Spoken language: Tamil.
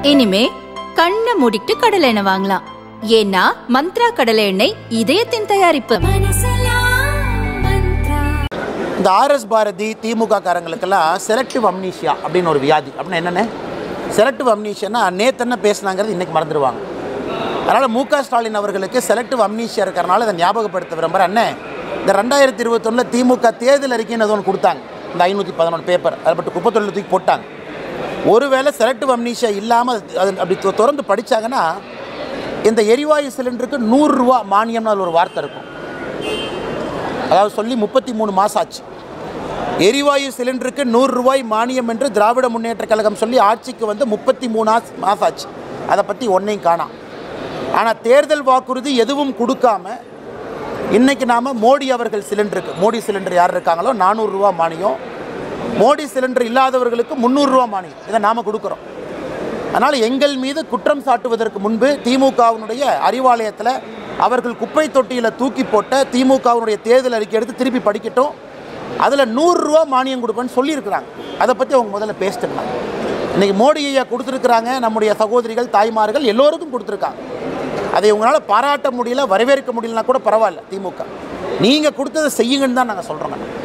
இனிமே கண்ணை மூடிட்டு கடலை எண்ணெய் வாங்கலாம் ஏன்னா மந்த்ரா கடலை எண்ணெய் இதயத்தின் தயாரிப்பு இந்த ஆர்எஸ் பாரதி திமுக காரங்களுக்கெல்லாம் செலக்டிவ் அம்னீஷியா அப்படின்னு ஒரு வியாதி அப்படின்னா என்னென்ன செலக்டிவ் அம்னீஷியானா நேத்து என்ன பேசுனாங்கிறது இன்றைக்கி மறந்துடுவாங்க அதனால் மு க ஸ்டாலின் அவர்களுக்கு செலக்டிவ் அம்னீஷியா இருக்கிறனால இதை ஞாபகப்படுத்த விரும்புகிறேன் அண்ணே இந்த ரெண்டாயிரத்தி இருபத்தொன்னில் திமுக தேர்தல் அறிக்கைன்னு அது ஒன்று கொடுத்தாங்க இந்த ஐநூற்றி பதினொன்று பேப்பர் அதை பட்டு குப்பத்தொழில் தூக்கி போட்டாங்க ஒருவேளை செலக்டிவ் அம்னீஷியா இல்லாமல் அது அப்படி தொ- திறந்து படித்தாங்கன்னா இந்த எரிவாயு சிலிண்டருக்கு நூறுரூவா மானியம்னு அதில் ஒரு வார்த்தை இருக்கும் அதாவது சொல்லி முப்பத்தி மூணு மாதம் ஆச்சு எரிவாயு சிலிண்டருக்கு நூறு ரூபாய் மானியம் என்று திராவிட முன்னேற்றக் கழகம் சொல்லி ஆட்சிக்கு வந்து முப்பத்தி மூணு மாதம் ஆச்சு அதை பற்றி ஒன்றையும் காணாம் ஆனால் தேர்தல் வாக்குறுதி எதுவும் கொடுக்காம இன்னைக்கு நாம் மோடி அவர்கள் சிலிண்டருக்கு மோடி சிலிண்டர் யார் இருக்காங்களோ நானூறுரூவா மானியம் மோடி சிலிண்டர் இல்லாதவர்களுக்கு முந்நூறுரூவா மானியம் இதை நாம் கொடுக்குறோம் அதனால் எங்கள் மீது குற்றம் சாட்டுவதற்கு முன்பு திமுகவினுடைய அறிவாலயத்தில் அவர்கள் குப்பை தொட்டியில் தூக்கி போட்ட திமுகவினுடைய தேர்தல் அறிக்கை எடுத்து திருப்பி படிக்கட்டும் அதில் நூறுரூவா மானியம் கொடுப்பேன்னு சொல்லியிருக்கிறாங்க அதை பற்றி அவங்க முதல்ல பேசிட்டுருந்தாங்க இன்றைக்கி மோடி ஐயா கொடுத்துருக்குறாங்க நம்முடைய சகோதரிகள் தாய்மார்கள் எல்லோருக்கும் கொடுத்துருக்காங்க அதை உங்களால் பாராட்ட முடியல வரவேற்க முடியலனா கூட பரவாயில்ல திமுக நீங்கள் கொடுத்ததை செய்யுங்கன்னு தான் நாங்கள் சொல்கிறோங்க